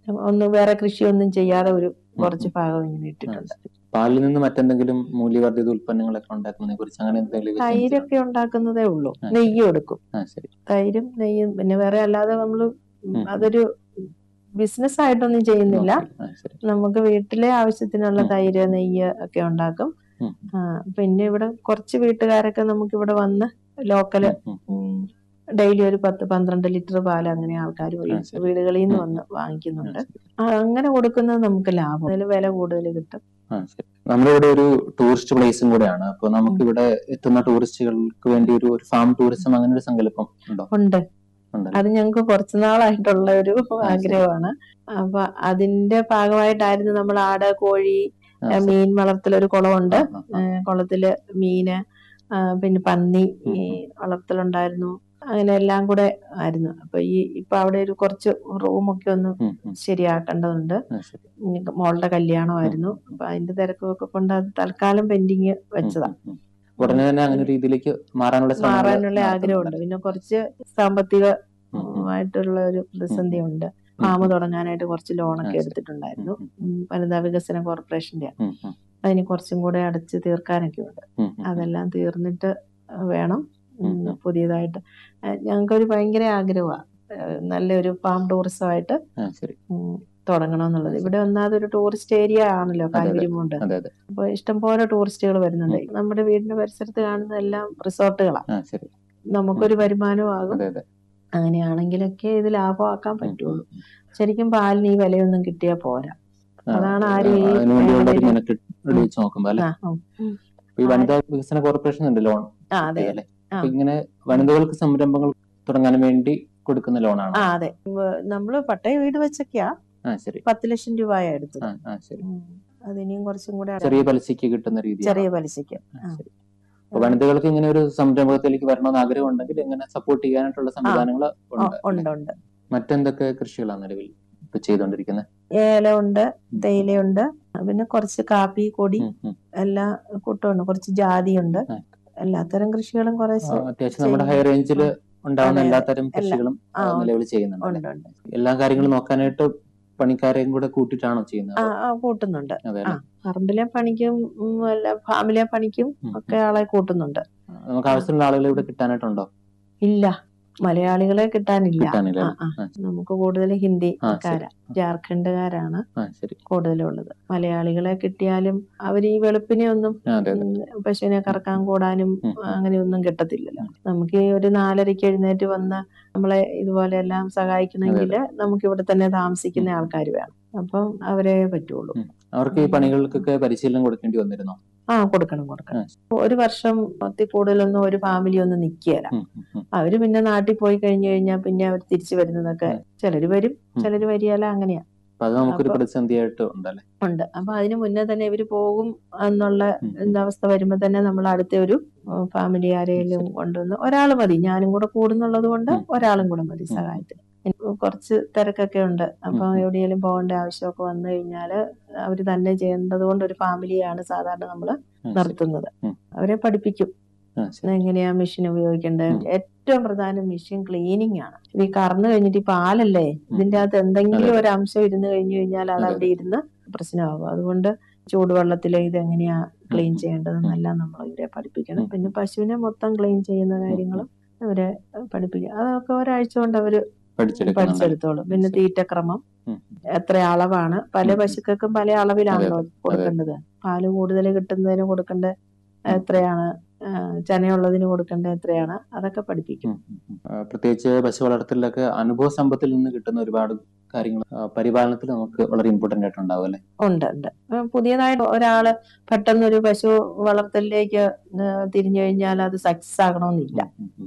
ഒന്നും വേറെ കൃഷിയൊന്നും ചെയ്യാതെ ഒരു കുറച്ച് ഭാഗം ഇങ്ങനെ ഇട്ടിട്ടുണ്ട് പാലിൽ നിന്ന് മറ്റെന്തെങ്കിലും മൂല്യവർദ്ധിത ഉൽപ്പന്നങ്ങളൊക്കെ ഉണ്ടാക്കുന്നതിനെ കുറിച്ച് അങ്ങനെ എന്തെങ്കിലും വിചാരിച്ചിട്ടുണ്ടോ? തൈരൊക്കെ ഉണ്ടാക്കുന്നതേ ഉള്ളൂ ആ, നെയ്യ് കൊടുക്കും ആ ശരി തൈരും നെയ്യും പിന്നെ വേറെ അല്ലാതെ നമ്മള് ഉം. അതൊരു ബിസിനസ് ആയിട്ടൊന്നും ചെയ്യുന്നില്ല ആ, ശരി നമുക്ക് വീട്ടിലെ ആവശ്യത്തിനുള്ള ഉം. തൈര് നെയ്യ് ഒക്കെ ഉണ്ടാക്കും ഉം. ആ, പിന്നെ ഇവിടെ കുറച്ച് വീട്ടുകാരൊക്കെ നമുക്ക് ഇവിടെ വന്ന് ലോക്കല് ഉം, ഉം. ഡെയിലി ഒരു പത്ത് പന്ത്രണ്ട് ലിറ്റർ പാൽ അങ്ങനെ ആൾക്കാർ ആ, ശരി. വീടുകളിൽ നിന്ന് ഉം. വന്ന് ആ, വാങ്ങിക്കുന്നുണ്ട് ശരി. ആ, അങ്ങനെ കൊടുക്കുന്നത് നമുക്ക് ലാഭം അതിൽ വില കൂടുതൽ കിട്ടും ആ, ശരി. നമ്മളിവിടെ ഒരു ടൂറിസ്റ്റ് പ്ലേസും കൂടെയാണ് അപ്പൊ നമുക്ക് ഇവിടെ എത്തുന്ന ടൂറിസ്റ്റുകൾക്ക് വേണ്ടി ഒരു ഒരു ഫാം ടൂറിസം അങ്ങനെ ഒരു സങ്കല്പം ഉണ്ടോ ഉണ്ട് ഉണ്ടല്ലോ അത് ഞങ്ങൾക്ക് കുറച്ചു നാളായിട്ടുള്ള ഒരു ശരി. ആഗ്രഹമാണ് അപ്പൊ അതിന്റെ ഭാഗമായിട്ടായിരുന്നു നമ്മൾ ആട് കോഴി ആ, ഏ, ശരി. മീൻ വളർത്തൽ ഒരു കുളമുണ്ട് ആ, ആ, ഏ, കുളത്തില് മീന് ആ, പിന്നെ പന്നി ഉം, ഈ വളർത്തലുണ്ടായിരുന്നു അങ്ങനെ എല്ലാം കൂടെ ആയിരുന്നു അപ്പൊ ഈ ഇപ്പൊ അവിടെ ഒരു കുറച്ച് റൂമൊക്കെ ഒന്ന് ഉം, ഉം. ശരിയാക്കേണ്ടതുണ്ട് ആ, ശരി. ഉം, മോളുടെ കല്യാണമായിരുന്നു അപ്പൊ അതിന്റെ തിരക്കൊക്കെ കൊണ്ട് അത് തൽക്കാലം പെൻഡിങ് ഉം, വെച്ചതാ ഉം, ഉം. ഉടനെ തന്നെ അങ്ങനെ ഒരു രീതിയിലേക്ക് മാറാനുള്ള ശ്രമങ്ങൾ മാറാനുള്ള ആഗ്രഹമുണ്ട് പിന്നെ കുറച്ച് സാമ്പത്തികമായിട്ടുള്ള ഒരു പ്രതിസന്ധി ഉണ്ട് ഫാം തുടങ്ങാനായിട്ട് കുറച്ച് ലോണൊക്കെ ആ, ശരി. എടുത്തിട്ടുണ്ടായിരുന്നു ഉം, വനിതാ വികസന കോർപ്പറേഷന്റെ ഉം, ഉം, അതിന് കുറച്ചും കൂടെ അടച്ച് തീർക്കാനൊക്കെ ഉണ്ട് ഉം, ഉം. അതെല്ലാം തീർന്നിട്ട് വേണം ഉം, ഉം, ഉം. പുതിയതായിട്ട് ഏഹ് ഞങ്ങൾക്കൊരു ഭയങ്കര ആഗ്രഹമാണ് നല്ലൊരു ഫാം ടൂറിസമായിട്ട് ആ, ശരി ഉം, തുടങ്ങണമെന്നുള്ളത് ഇവിടെ ഒന്നാമത് ഒരു ടൂറിസ്റ്റ് ഏരിയ ആണല്ലോ അതെ. കാൽവരിമുണ്ട് അതെ അതെ അപ്പൊ ഇഷ്ടംപോലെ ടൂറിസ്റ്റുകൾ വരുന്നുണ്ട് നമ്മുടെ വീടിന്റെ പരിസരത്ത് കാണുന്നതെല്ലാം റിസോർട്ടുകളാണ് ആ ശരി നമുക്കൊരു വരുമാനവും ആകും അതെ അതെ അങ്ങനെയാണെങ്കിലൊക്കെ ഇത് ലാഭമാക്കാൻ ഉം, പറ്റുള്ളൂ ഉം, ശരിക്കും പാലിന് ഈ വിലയൊന്നും കിട്ടിയാൽ പോരാ ആ, അതാണ് ആരും ഈ അതിനു വേണ്ടിയുള്ള ഒരു മേഖലയില് മെനക്കെട്ട് വെച്ച് നോക്കുമ്പോ അല്ലെ ആ, ഉം. ഈ വനിതാ വികസന കോർപ്പറേഷൻ ഉണ്ട് ലോൺ ആ അതെ അല്ലേ ആ. അപ്പൊ ഇങ്ങനെ വനിതകൾക്ക് സംരംഭങ്ങൾ തുടങ്ങാൻ വേണ്ടി കൊടുക്കുന്ന ലോണാണ് ആ അതെ വ- നമ്മള് പട്ടയ വീട് വെച്ചൊക്കെയാ ആ ശരി പത്ത് ലക്ഷം രൂപയാ എടുത്തത് ആ ആ ശരി ഉം. അതിനിയും കുറച്ചും കൂടെ ചെറിയ പലിശക്ക് കിട്ടുന്ന രീതി ചെറിയ പലിശക്ക് ആ. ശരി അപ്പൊ വനിതകൾക്ക് ഇങ്ങനെ ഒരു സംരംഭത്തിലേക്ക് വരണമെന്ന് ആഗ്രഹം ഉണ്ടെങ്കിൽ എങ്ങനെ സപ്പോർട്ട് ചെയ്യാനായിട്ടുള്ള സംവിധാനങ്ങൾ ഓ, ഉണ്ട് ഉണ്ട് ഉണ്ട് മറ്റെന്തൊക്കെ കൃഷികളാണ് നിലവിൽ ഇപ്പൊ ചെയ്തുകൊണ്ടിരിക്കുന്നത് ഏലമുണ്ട് തേയിലയുണ്ട് പിന്നെ കുറച്ച് കാപ്പി കൊടി ഉം, ഉം. എല്ലാ കൂട്ടമുണ്ട് കുറച്ച് ജാതിയുണ്ട് ആ. എല്ലാത്തരം കൃഷികളും ആ, കുറേശ്ശെ അത്യാവശ്യം നമ്മുടെ ഹൈ ചെയ്യുന്നു. റേഞ്ചിൽ ഉണ്ടാവുന്ന അതെ, എല്ലാത്തരം എല്ലാ- കൃഷികളും ആ, ആ, നിലവിൽ ചെയ്യുന്നുണ്ട് അല്ലേ? ഉണ്ട് ഉണ്ട് എല്ലാ കാര്യങ്ങളും നോക്കാനായിട്ട് പണിക്കാരെയും കൂടെ കൂട്ടിയിട്ടാണോ ചെയ്യുന്നത് ആ ആ കൂട്ടുന്നുണ്ട് അതെ ആ പറമ്പിലെ പണിക്കും ഉം, അല്ല ഫാമിലെ പണിക്കും ഉം, ഒക്കെ ആളെ കൂട്ടുന്നുണ്ട് നമുക്ക് ആവശ്യമുള്ള ആളുകളെ ഇവിടെ കിട്ടാനായിട്ടുണ്ടോ ഇല്ല മലയാളികളെ കിട്ടാനില്ല കിട്ടാനില്ല ആ, അല്ലേ? ആ. ആ, നമുക്ക് കൂടുതൽ ആ, ഹിന്ദിക്കാരാ ശരി. ജാർഖണ്ഡുകാരാണ് ആ ശരി കൂടുതലുള്ളത് മലയാളികളെ കിട്ടിയാലും അവർ ഈ വെളുപ്പിനെ ഒന്നും ആ, അതെ അതെ ഉം, പശുവിനെ കറക്കാൻ കൂടാനും ഉം, ഉം. അങ്ങനെയൊന്നും കിട്ടത്തില്ലല്ലോ നമുക്ക് ഈ ഒരു നാലരയ്ക്ക് എഴുന്നേറ്റ് വന്ന് നമ്മളെ ഇതുപോലെ എല്ലാം സഹായിക്കണമെങ്കിൽ നമുക്ക് ഇവിടെ തന്നെ താമസിക്കുന്ന ഉം. ആൾക്കാർ വേണം അപ്പം അവരെ പറ്റുള്ളൂ ഉം. അവർക്ക് ഈ പണികൾക്കൊക്കെ പരിശീലനം കൊടുക്കേണ്ടി വന്നിരുന്നോ ആ കൊടുക്കണം കൊടുക്കണം ഒരു വർഷം പത്തി കൂടുതലൊന്നും ഒരു ഫാമിലി ഒന്നും നിൽക്കുകയില്ല ഉം, ഉം, ഉം. അവര് പിന്നെ നാട്ടിൽ പോയി കഴിഞ്ഞു കഴിഞ്ഞാൽ പിന്നെ അവർ തിരിച്ചു വരുന്നതൊക്കെ ചിലര് വരും ഉം. ചിലര് വരികയില്ല അങ്ങനെയാ അപ്പൊ അത് നമുക്കൊരു അപ്പൊ- പ്രതിസന്ധിയായിട്ട് ഉണ്ടല്ലേ ഉണ്ട് അപ്പൊ അതിന് മുന്നേ തന്നെ ഇവര് പോകും എന്നുള്ള ഉം, ഉം. എന്താവസ്ഥ വരുമ്പോ തന്നെ നമ്മൾ അടുത്ത ഒരു ഫാമിലി ആരെയും ശരി. കൊണ്ടുവന്ന് ഒരാൾ മതി ഞാനും കൂടെ കൂടുന്നുള്ളത് കൊണ്ട് ഉം. ഒരാളും കൂടെ മതി ഉം. സഹായത്തിന് എനിക്ക് കുറച്ച് തിരക്കൊക്കെ ഉണ്ട് അപ്പൊ ഉം. എവിടെയെങ്കിലും പോകേണ്ട ആവശ്യമൊക്കെ വന്നു കഴിഞ്ഞാല് അവര് തന്നെ ചെയ്യേണ്ടത് കൊണ്ട് ഒരു ഫാമിലിയാണ് സാധാരണ നമ്മൾ ആ, ശരി. നിർത്തുന്നത് ഉം. അവരെ പഠിപ്പിക്കും ആ, ശരി. എങ്ങനെയാ മെഷീൻ ഉപയോഗിക്കേണ്ടത് ഉം. ഏറ്റവും പ്രധാനം മെഷീൻ ക്ലീനിങ് ആണ് ഈ കറന്നു കഴിഞ്ഞിട്ട് ഈ പാലല്ലേ ഇതിന്റെ അകത്ത് എന്തെങ്കിലും അതെ. ഒരു അംശം ഇരുന്ന് കഴിഞ്ഞു കഴിഞ്ഞാൽ അത് അതെ, അവിടെ ഇരുന്ന് പ്രശ്നമാകും അതുകൊണ്ട് ചൂടുവെള്ളത്തിൽ ഇത് എങ്ങനെയാ ക്ലീൻ ഉം. ചെയ്യേണ്ടതെന്നെല്ലാം നമ്മൾ ഇവരെ പഠിപ്പിക്കണം ഉം. പിന്നെ പശുവിനെ മൊത്തം ക്ലീൻ ചെയ്യുന്ന കാര്യങ്ങളും ഇവരെ പഠിപ്പിക്കും അതൊക്കെ ഒരാഴ്ച കൊണ്ട് അവര് പഠിച്ചെടുക്കുന്നുണ്ടല്ലേ? പഠിച്ചെടുത്തോളും പിന്നെ തീറ്റക്രമം ഉം. എത്ര അളവാണ് പല ഉം. പശുക്കൾക്കും പല അളവിലാണല്ലോ അതെ, കൊടുക്കേണ്ടത് പാല് കൂടുതൽ കിട്ടുന്നതിന് കൊടുക്കേണ്ട എത്രയാണ് ആ, ചനയുള്ളതിന് കൊടുക്കേണ്ട എത്രയാണ് അതൊക്കെ പഠിപ്പിക്കും ഉം, ഉം, ഉം. ആ, പ്രത്യേകിച്ച് പശു വളർത്തലിലൊക്കെ അനുഭവ സമ്പത്തിൽ നിന്ന് കിട്ടുന്ന ഒരുപാട് കാര്യങ്ങൾ ആ, പരിപാലനത്തിൽ നമുക്ക് വളരെ ഇമ്പോർട്ടന്റ് ആയിട്ടുണ്ടാവും അല്ലെ ഉണ്ട് ഉണ്ട് ആ, പുതിയതായിട്ട് ഒരാള് പെട്ടെന്നൊരു പശു വളർത്തലിലേക്ക് ആ, തിരിഞ്ഞു കഴിഞ്ഞാൽ അത് സക്സസ് ആകണമെന്നില്ല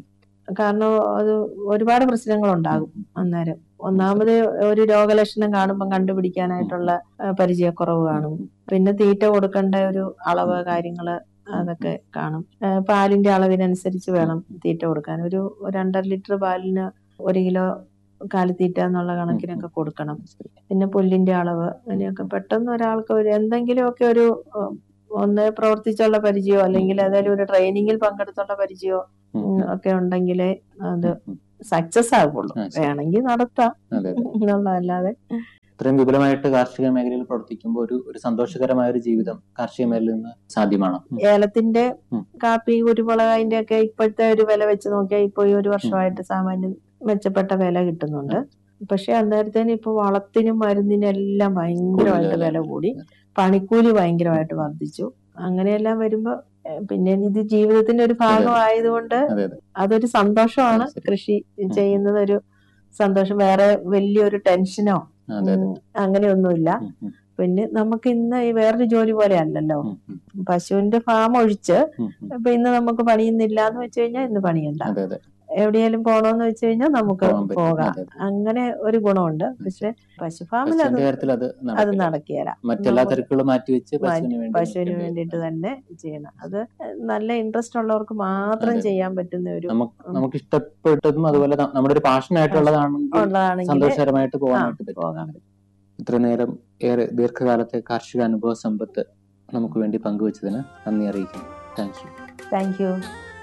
കാരണം അത് ഒരുപാട് പ്രശ്നങ്ങൾ ഉണ്ടാകും അന്നേരം ഒന്നാമത് ഒരു രോഗലക്ഷണം കാണുമ്പോൾ കണ്ടുപിടിക്കാനായിട്ടുള്ള ആ, പരിചയക്കുറവ് കാണും പിന്നെ തീറ്റ കൊടുക്കേണ്ട ഒരു അളവ് കാര്യങ്ങള് അതൊക്കെ കാണും ആ, പാലിന്റെ അളവിനനുസരിച്ച് വേണം തീറ്റ കൊടുക്കാൻ ഒരു രണ്ടര ലിറ്റർ പാലിന് ഒരു കിലോ കാലിത്തീറ്റ എന്നുള്ള കണക്കിനൊക്കെ കൊടുക്കണം പിന്നെ പുല്ലിന്റെ അളവ് അങ്ങനെയൊക്കെ പെട്ടെന്ന് ഒരാൾക്ക് ഒരു എന്തെങ്കിലുമൊക്കെ ഒരു ഉം, ഒന്ന് പ്രവർത്തിച്ചുള്ള പരിചയമോ അല്ലെങ്കിൽ ഏതായാലും ഒരു ട്രെയിനിങ്ങിൽ പങ്കെടുത്തുള്ള പരിചയമോ ഉം, ഒക്കെ ഉണ്ടെങ്കിലേ അത് സക്സസ് ആകുള്ളൂ ആ, ശരി. വേണമെങ്കിൽ നടത്താം അതെ എന്നുള്ളതല്ലാതെ ഇത്രയും വിപുലമായിട്ട് കാർഷിക മേഖലയിൽ പ്രവർത്തിക്കുമ്പോൾ ഒരു ഒരു സന്തോഷകരമായ ഒരു ജീവിതം കാർഷിക മേഖലയിൽ നിന്ന് സാധ്യമാണ് ഏലത്തിന്റെ ഉം. കാപ്പി കുരുമുളക് അതിന്റെ ഒക്കെ ഇപ്പോഴത്തെ ഒരു വില വെച്ച് നോക്കിയാൽ ഇപ്പൊ ഈ ഒരു വർഷമായിട്ട് സാമാന്യം മെച്ചപ്പെട്ട വില കിട്ടുന്നുണ്ട് പക്ഷെ അന്നേരത്തേന് ഇപ്പൊ വളത്തിനും മരുന്നിനും എല്ലാം ഭയങ്കരമായിട്ട് കൂടുതൽ വില കൂടി പണിക്കൂലി ഭയങ്കരമായിട്ട് വർദ്ധിച്ചു അങ്ങനെയെല്ലാം വരുമ്പോ ഏഹ് പിന്നെ ഇത് ജീവിതത്തിന്റെ ഒരു ഭാഗമായതുകൊണ്ട് അതെ അതെ അതൊരു സന്തോഷമാണ് അത് ശരി. കൃഷി ചെയ്യുന്നത് ഒരു സന്തോഷം വേറെ വലിയൊരു ടെൻഷനോ അതെ അതെ ഉം, അങ്ങനെയൊന്നുമില്ല ഉം, ഉം, പിന്നെ നമുക്ക് ഇന്ന് ഈ വേറൊരു ജോലി പോലെ അല്ലല്ലോ ഉം, ഉം, പശുവിന്റെ ഫാം ഒഴിച്ച് ഉം, ഉം. ഇപ്പൊ ഇന്ന് നമുക്ക് പണിയുന്നില്ല എന്ന് വെച്ച് കഴിഞ്ഞാൽ ഇന്ന് പണിയണ്ട അതെ അതെ എവിടെയെങ്കിലും പോണോന്ന് വെച്ച് കഴിഞ്ഞാൽ നമുക്ക് പോകാൻ പറ്റും. പോകാം അതെ, അതെ. അങ്ങനെ ഒരു ഗുണമുണ്ട് പക്ഷെ പശു ഫാമിൽ അത് പശുവിന്റെ കാര്യത്തിൽ അത് അത് നടക്കില്ല. നടക്കുകയില്ല മറ്റെല്ലാ നമുക്ക് തിരക്കുകളും മാറ്റിവെച്ച് മാറ്റി- പശുവിന് വേണ്ടി പശുവിന് നിൽക്കേണ്ടി വേണ്ടിയിട്ട് വരും. തന്നെ ചെയ്യണം അത് നല്ല ഇൻട്രസ്റ്റ് ഉള്ളവർക്ക് മാത്രം അതെ. ചെയ്യാൻ പറ്റുന്ന ഒരു നമുക്ക് നമുക്ക് ഇഷ്ടപ്പെട്ടതും അതുപോലെ ന- നമ്മുടെ ഒരു പാഷൻ ആയിട്ടുള്ളതാണെങ്കിൽ ഉള്ളതാണെങ്കിൽ സന്തോഷകരമായിട്ട് പോകാനായിട്ട് പറ്റും പോകാൻ പറ്റും ഇത്ര നേരം ഏറെ ദീർഘകാലത്തെ കാർഷിക അനുഭവ സമ്പത്ത് നമുക്ക് വേണ്ടി പങ്കുവച്ചതിന് നന്ദി അറിയിക്കുന്നു thank you thank you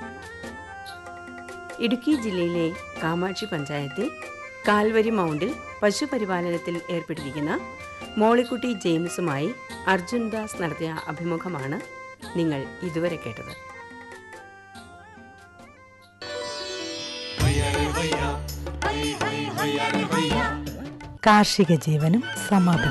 Idukki ജില്ലയിലെ കാമാക്ഷി പഞ്ചായത്തിൽ കാൽവരി മൗണ്ടിൽ പശുപരിപാലനത്തിൽ ഏർപ്പെട്ടിരിക്കുന്ന മോളിക്കുട്ടി ജെയിംസുമായി അർജുൻ ദാസ് നടത്തിയ അഭിമുഖമാണ് നിങ്ങൾ ഇതുവരെ കേട്ടത് കാർഷിക ജീവനം സമാപിക്കുന്നു